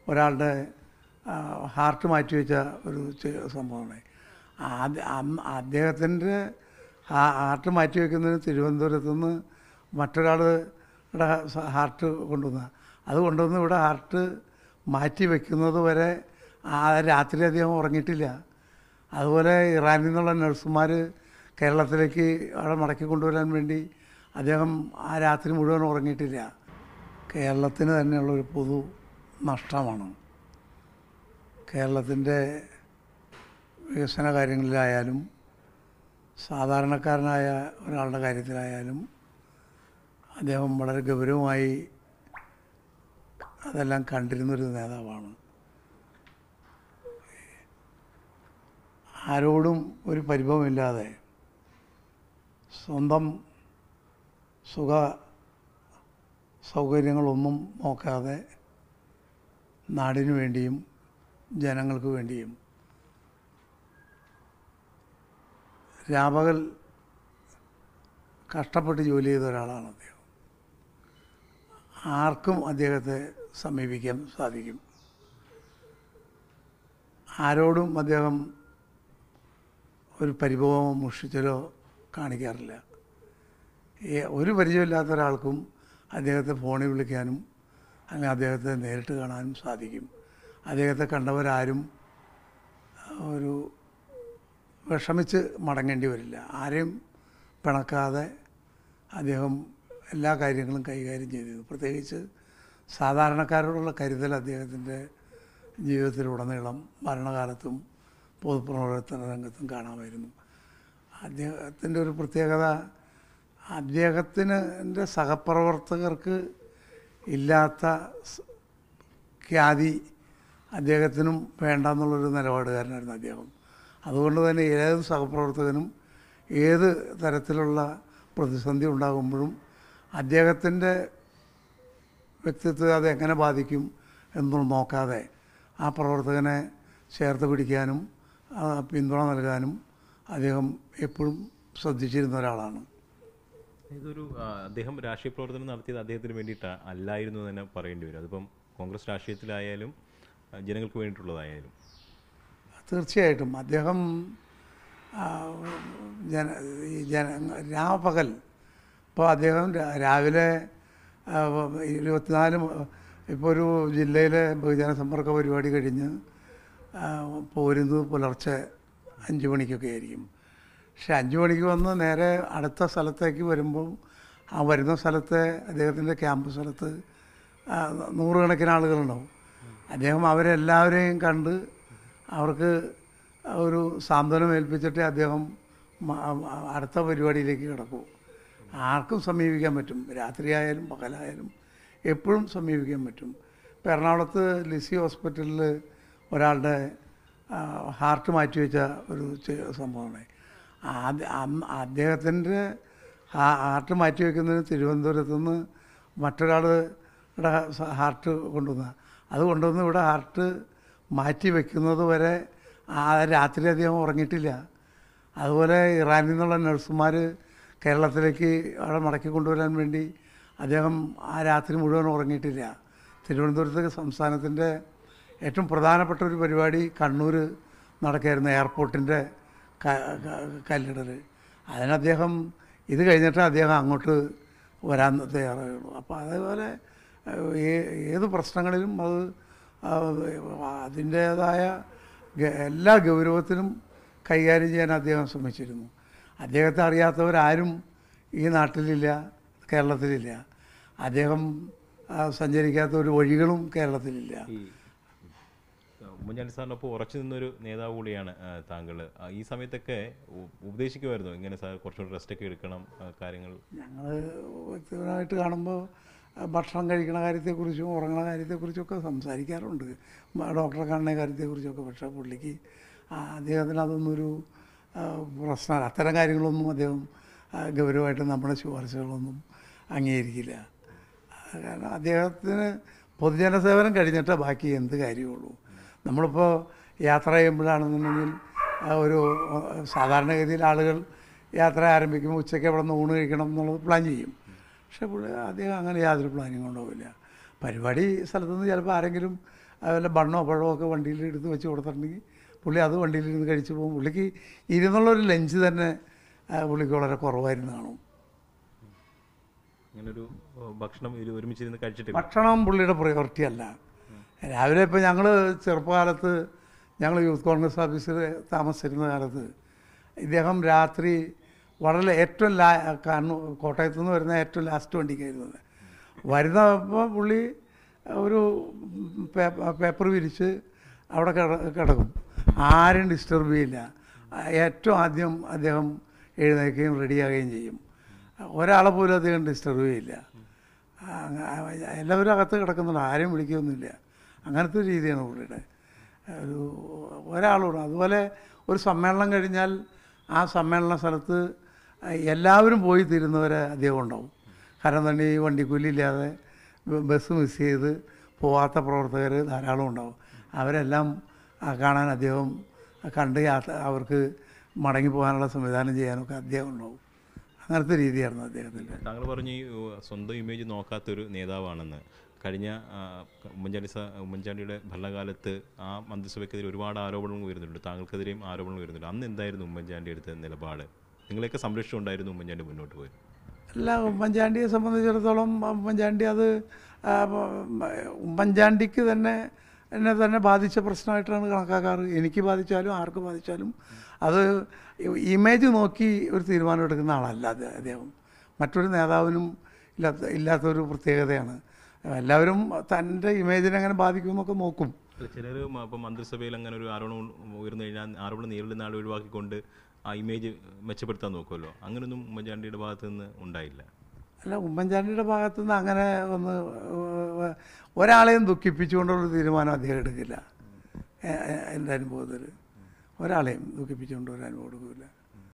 ഒരാളുടെ ഹാർട്ട് മാറ്റിവെച്ച ഒരു ചെ- സംഭവമാണ് ആദ്യ അന്ന് അദ്ദേഹത്തിൻ്റെ ഹാർട്ട് മാറ്റിവെക്കുന്നതിന് തിരുവനന്തപുരത്ത് നിന്ന് മറ്റൊരാളുടെ ഹാർട്ട് കൊണ്ടുവന്ന അത് കൊണ്ടുവന്ന് ഇവിടെ ഹാർട്ട് മാറ്റി വെക്കുന്നത് വരെ ആ രാത്രി അദ്ദേഹം ഉറങ്ങിയിട്ടില്ല അതുപോലെ ഇറാനിൽ നിന്നുള്ള നഴ്സുമാർ കേരളത്തിലേക്ക് അവിടെ മടക്കി കൊണ്ടുവരാൻ വേണ്ടി അദ്ദേഹം ആ രാത്രി മുഴുവൻ ഉറങ്ങിയിട്ടില്ല കേരളത്തിന് തന്നെയുള്ളൊരു പൊതു നഷ്ടമാണ് കേരളത്തിൻ്റെ വികസന കാര്യങ്ങളിലായാലും സാധാരണക്കാരനായ ഒരാളുടെ കാര്യത്തിലായാലും അദ്ദേഹം വളരെ ഗൗരവമായി അതെല്ലാം കണ്ടിരുന്നൊരു നേതാവാണ് ആരോടും ഒരു പരിഭവമില്ലാതെ സ്വന്തം സുഖ സൗകര്യങ്ങളൊന്നും നോക്കാതെ നാടിനു വേണ്ടിയും ജനങ്ങൾക്ക് വേണ്ടിയും രാപകൽ കഷ്ടപ്പെട്ട് ജോലി ചെയ്ത ഒരാളാണ് അദ്ദേഹം ആർക്കും അദ്ദേഹത്തെ സമീപിക്കാൻ സാധിക്കും ആരോടും അദ്ദേഹം ഒരു പരിഭവമോ മുഷിച്ചലോ കാണിക്കാറില്ല ഏ- ഒരു പരിചയമില്ലാത്ത ഒരാൾക്കും അദ്ദേഹത്തെ ഫോണിൽ വിളിക്കാനും അല്ലെങ്കിൽ അദ്ദേഹത്തെ നേരിട്ട് കാണാനും സാധിക്കും അദ്ദേഹത്തെ കണ്ടവരാരും ഒരു വിഷമിച്ച് മടങ്ങേണ്ടി വരില്ല ആരെയും പിണക്കാതെ അദ്ദേഹം എല്ലാ കാര്യങ്ങളും കൈകാര്യം ചെയ്തിരുന്നു പ്രത്യേകിച്ച് സാധാരണക്കാരോടുള്ള കരുതൽ അദ്ദേഹത്തിൻ്റെ ജീവിതത്തിലുടനീളം ഭരണകാലത്തും പൊതുപ്രവർത്തന രംഗത്തും കാണാമായിരുന്നു അദ്ദേഹത്തിൻ്റെ ഒരു പ്രത്യേകത അദ്ദേഹത്തിന് എൻ്റെ സഹപ്രവർത്തകർക്ക് ഇല്ലാത്ത സ് ഖ്യാതി അദ്ദേഹത്തിനും വേണ്ടെന്നുള്ളൊരു നിലപാടുകാരനായിരുന്നു അദ്ദേഹം അതുകൊണ്ട് തന്നെ ഏത് സഹപ്രവർത്തകനും ഏത് തരത്തിലുള്ള പ്രതിസന്ധി ഉണ്ടാകുമ്പോഴും അദ്ദേഹത്തിൻ്റെ വ്യക്തിത്വത്തെ അത് എങ്ങനെ ബാധിക്കും എന്നൊന്നും നോക്കാതെ ആ പ്രവർത്തകനെ ചേർത്ത് പിടിക്കാനും ആ, പിന്തുണ നൽകാനും അദ്ദേഹം എപ്പോഴും ശ്രദ്ധിച്ചിരുന്ന ഒരാളാണ് ഇതൊരു ആ, അദ്ദേഹം രാഷ്ട്രീയ പ്രവർത്തനം നടത്തിയത് അദ്ദേഹത്തിന് വേണ്ടിയിട്ട് അല്ലായിരുന്നു എന്ന് തന്നെ പറയേണ്ടി വരും അതിപ്പം കോൺഗ്രസ് രാഷ്ട്രീയത്തിലായാലും ആ, ജനങ്ങൾക്ക് വേണ്ടിയിട്ടുള്ളതായാലും തീർച്ചയായിട്ടും അദ്ദേഹം ആ, ജന ഈ ജന രാപകൽ ഇപ്പോൾ അദ്ദേഹം രാ- രാവിലെ ആ, ഇരുപത്തിനാല് ഇപ്പോൾ ഒരു ജില്ലയിലെ ബഹുജന സമ്പർക്ക പരിപാടി കഴിഞ്ഞ് ആ, പോരുന്നത് പുലർച്ചെ അഞ്ച് മണിക്കൊക്കെ ആയിരിക്കും പക്ഷെ അഞ്ച് മണിക്ക് വന്ന് നേരെ അടുത്ത സ്ഥലത്തേക്ക് വരുമ്പോൾ ആ വരുന്ന സ്ഥലത്തെ അദ്ദേഹത്തിൻ്റെ ക്യാമ്പ് സ്ഥലത്ത് ആ, നൂറുകണക്കിന് ആളുകളുണ്ടാവും അദ്ദേഹം അവരെല്ലാവരെയും കണ്ട് അവർക്ക് ഒരു സാന്ത്വനം ഏൽപ്പിച്ചിട്ടേ അദ്ദേഹം മ- അടുത്ത പരിപാടിയിലേക്ക് കിടക്കൂ ആർക്കും സമീപിക്കാൻ പറ്റും രാത്രിയായാലും പകലായാലും എപ്പോഴും സമീപിക്കാൻ പറ്റും ഇപ്പോൾ എറണാകുളത്ത് ലിസി ഹോസ്പിറ്റലിൽ ഒരാളുടെ ആ, ഹാർട്ട് മാറ്റിവെച്ച ഒരു ചെ- സംഭവമാണ് ആദ്യ അന്ന് അദ്ദേഹത്തിൻ്റെ ഹാർട്ട് മാറ്റിവെക്കുന്നതിന് തിരുവനന്തപുരത്ത് നിന്ന് മറ്റൊരാളുടെ ഹാർട്ട് കൊണ്ടുവന്ന അത് കൊണ്ടുവന്ന് ഇവിടെ ഹാർട്ട് മാറ്റി വെക്കുന്നത് വരെ ആ രാത്രി അദ്ദേഹം ഉറങ്ങിയിട്ടില്ല അതുപോലെ ഇറാനിൽ നിന്നുള്ള നഴ്സുമാർ കേരളത്തിലേക്ക് അവിടെ മടക്കി കൊണ്ടുവരാൻ വേണ്ടി അദ്ദേഹം ആ രാത്രി മുഴുവൻ ഉറങ്ങിയിട്ടില്ല തിരുവനന്തപുരത്ത് സംസ്ഥാനത്തിൻ്റെ ഏറ്റവും പ്രധാനപ്പെട്ട ഒരു പരിപാടി കണ്ണൂർ നടക്കായിരുന്നു എയർപോർട്ടിൻ്റെ കല്ലിടൽ അതിന് അദ്ദേഹം ഇത് കഴിഞ്ഞിട്ട് അദ്ദേഹം അങ്ങോട്ട് വരാൻ തയ്യാറായുള്ളൂ അപ്പോൾ അതേപോലെ ഏഹ്, ഏ- ഏത് പ്രശ്നങ്ങളിലും അത് അതിൻ്റേതായ എല്ലാ ഗൗരവത്തിനും കൈകാര്യം ചെയ്യാൻ അദ്ദേഹം ശ്രമിച്ചിരുന്നു അദ്ദേഹത്തെ അറിയാത്തവരാരും ഈ നാട്ടിലില്ല കേരളത്തിലില്ല അദ്ദേഹം ആ, സഞ്ചരിക്കാത്ത ഒരു വഴികളും കേരളത്തിലില്ല ഈ ആ, ഉമ്മൻചാണ്ടി സാറിനൊപ്പം ഉറച്ചു നിന്നൊരു നേതാവ് കൂടിയാണ് ആ, താങ്കൾ ആ, ഈ സമയത്തൊക്കെ ഉ- ഉപദേശിക്കുമായിരുന്നു ഇങ്ങനെ സാർ കുറച്ചുകൂടി റെസ്റ്റൊക്കെ എടുക്കണം ആ, കാര്യങ്ങൾ ഞങ്ങൾ വ്യക്തിപരമായിട്ട് കാണുമ്പോൾ ഭക്ഷണം കഴിക്കണ കാര്യത്തെക്കുറിച്ചും ഉറങ്ങണ കാര്യത്തെക്കുറിച്ചൊക്കെ സംസാരിക്കാറുണ്ട് മ- ഡോക്ടറെ കാണുന്ന കാര്യത്തെക്കുറിച്ചൊക്കെ പക്ഷേ പുള്ളിക്ക് ആ, അദ്ദേഹത്തിന് അതൊന്നൊരു ആ, പ്രശ്നമല്ല അത്തരം കാര്യങ്ങളൊന്നും അദ്ദേഹം ആ, ഗൗരവമായിട്ട് നമ്മുടെ ശുപാർശകളൊന്നും അംഗീകരിക്കില്ല ആ, കാരണം അദ്ദേഹത്തിന് പൊതുജന സേവനം കഴിഞ്ഞിട്ടേ ബാക്കി എന്ത് കാര്യമുള്ളൂ നമ്മളിപ്പോൾ യാത്ര ചെയ്യുമ്പോഴാണെന്നുണ്ടെങ്കിൽ ആ, ഒരു ആ, സാധാരണഗതിയിൽ ആളുകൾ യാത്ര ആരംഭിക്കുമ്പോൾ ഉച്ചയ്ക്ക് അവിടെ നിന്ന് ഊണ് കഴിക്കണം എന്നുള്ളത് പ്ലാൻ ചെയ്യും പക്ഷേ പുള്ളി അദ്ദേഹം അങ്ങനെ യാതൊരു പ്ലാനിങ് ഉണ്ടാവില്ല പരിപാടി സ്ഥലത്തുനിന്ന് ചിലപ്പോൾ ആരെങ്കിലും അതുപോലെ ബണ്ണോ പഴമോ ഒക്കെ വണ്ടിയിൽ എടുത്ത് വെച്ച് കൊടുത്തിട്ടുണ്ടെങ്കിൽ പുള്ളി അത് വണ്ടിയിലിരുന്ന് കഴിച്ച് പോകും പുള്ളിക്ക് ഇരുന്നുള്ളൊരു ലഞ്ച് തന്നെ ആ, പുള്ളിക്ക് വളരെ കുറവായിരുന്നു കാണും അങ്ങനൊരു ഏഹ്, ഭക്ഷണം ഇരു ഒരുമിച്ചിരുന്ന് കഴിച്ചിട്ടില്ല ഭക്ഷണം പുള്ളിയുടെ പ്രയോറിറ്റി അല്ല രാവിലെ ഇപ്പോൾ ഞങ്ങൾ ചെറുപ്പകാലത്ത് ഞങ്ങൾ യൂത്ത് കോൺഗ്രസ് ഓഫീസിൽ താമസിച്ചിരുന്ന കാലത്ത് ഇദ്ദേഹം രാത്രി വളരെ ഏറ്റവും ലാ കണ്ണൂർ കോട്ടയത്തു നിന്ന് വരുന്ന ഏറ്റവും ലാസ്റ്റ് വണ്ടിക്കായിരുന്നത് വരുന്നപ്പോൾ പുള്ളി ഒരു പേപ്പർ വിരിച്ച് അവിടെ കിട കിടക്കും ആരും ഡിസ്റ്റർബ് ചെയ്യില്ല ഏറ്റവും ആദ്യം അദ്ദേഹം എഴുന്നേൽക്കുകയും റെഡിയാകുകയും ചെയ്യും ഒരാളെ പോലും അദ്ദേഹം ഡിസ്റ്റർബ് ചെയ്യില്ല ആ, അങ്ങ- എല്ലാവരും അകത്ത് കിടക്കുന്നുണ്ട് ആരും വിളിക്കുകയൊന്നുമില്ല അങ്ങനത്തെ ഒരു രീതിയാണ് പുള്ളിയുടെ ഒരു ഒരാളോട് അതുപോലെ ഒരു സമ്മേളനം കഴിഞ്ഞാൽ ആ സമ്മേളന സ്ഥലത്ത് എല്ലാവരും പോയി തീരുന്നവരെ അദ്ദേഹം ഉണ്ടാവും കാരണം തന്നെ ഈ വണ്ടിക്കൂലി ഇല്ലാതെ ബ- ബസ് മിസ് ചെയ്ത് പോവാത്ത പ്രവർത്തകർ ധാരാളം ഉണ്ടാവും അവരെല്ലാം ആ, കാണാൻ അദ്ദേഹം കണ്ട് യാത്ര അവർക്ക് മടങ്ങി പോകാനുള്ള സംവിധാനം ചെയ്യാനൊക്കെ അദ്ദേഹം ഉണ്ടാവും അങ്ങനത്തെ രീതിയായിരുന്നു അദ്ദേഹത്തിൻ്റെ താങ്കൾ പറഞ്ഞു ഈ ഏഹ്, സ്വന്തം ഇമേജ് നോക്കാത്തൊരു നേതാവാണെന്ന് കഴിഞ്ഞ ആ, ഉമ്മൻചാണ്ടി സ ഉമ്മൻചാണ്ടിയുടെ ഭരണകാലത്ത് ആ മന്ത്രിസഭയ്ക്കെതിരെ ഒരുപാട് ആരോപണങ്ങൾ ഉയരുന്നുണ്ട് താങ്കൾക്കെതിരെയും ആരോപണങ്ങൾ ഉയരുന്നുണ്ട് അന്ന് എന്തായിരുന്നു ഉമ്മൻചാണ്ടി എടുത്ത നിലപാട് നിങ്ങളെയൊക്കെ സംരക്ഷിച്ചുകൊണ്ടായിരുന്നു ഉമ്മൻചാണ്ടി മുന്നോട്ട് പോയത് അല്ല ഉമ്മൻചാണ്ടിയെ സംബന്ധിച്ചിടത്തോളം ഉമ്മൻചാണ്ടി അത് ആ, ഉം, ഉമ്മൻചാണ്ടിക്ക് തന്നെ എന്നെ തന്നെ ബാധിച്ച പ്രശ്നമായിട്ടാണ് കണക്കാക്കാറ് എനിക്ക് ബാധിച്ചാലും ആർക്ക് ബാധിച്ചാലും അത് ഇമേജ് നോക്കി ഒരു തീരുമാനം എടുക്കുന്ന ആളല്ല അത് അദ്ദേഹം മറ്റൊരു നേതാവിനും ഇല്ലാത്ത ഇല്ലാത്തൊരു പ്രത്യേകതയാണ് എല്ലാവരും തൻ്റെ ഇമേജിനെ എങ്ങനെ ബാധിക്കുമെന്നൊക്കെ നോക്കും ചിലർ ഇപ്പം മന്ത്രിസഭയിൽ അങ്ങനെ ഒരു ആരോപണം ഉയർന്നു കഴിഞ്ഞാൽ ആരോപണം നേരിടുന്ന ആൾ ഒഴിവാക്കിക്കൊണ്ട് ആ ഇമേജ് മെച്ചപ്പെടുത്താൻ നോക്കുമല്ലോ അങ്ങനെയൊന്നും ഉമ്മൻചാണ്ടിയുടെ ഭാഗത്ത് നിന്ന് ഉണ്ടായില്ല അല്ല ഉമ്മൻചാണ്ടിയുടെ ഭാഗത്തു നിന്ന് അങ്ങനെ ഒന്ന് ഏഹ്, ഒരാളെയും ദുഃഖിപ്പിച്ചുകൊണ്ടുള്ള തീരുമാനം അദ്ദേഹം എടുക്കില്ല എ- എ- എൻ്റെ അനുഭവത്തിൽ ഒരാളെയും ദുഃഖിപ്പിച്ചുകൊണ്ട് ഒരു അനുഭവം എടുക്കില്ല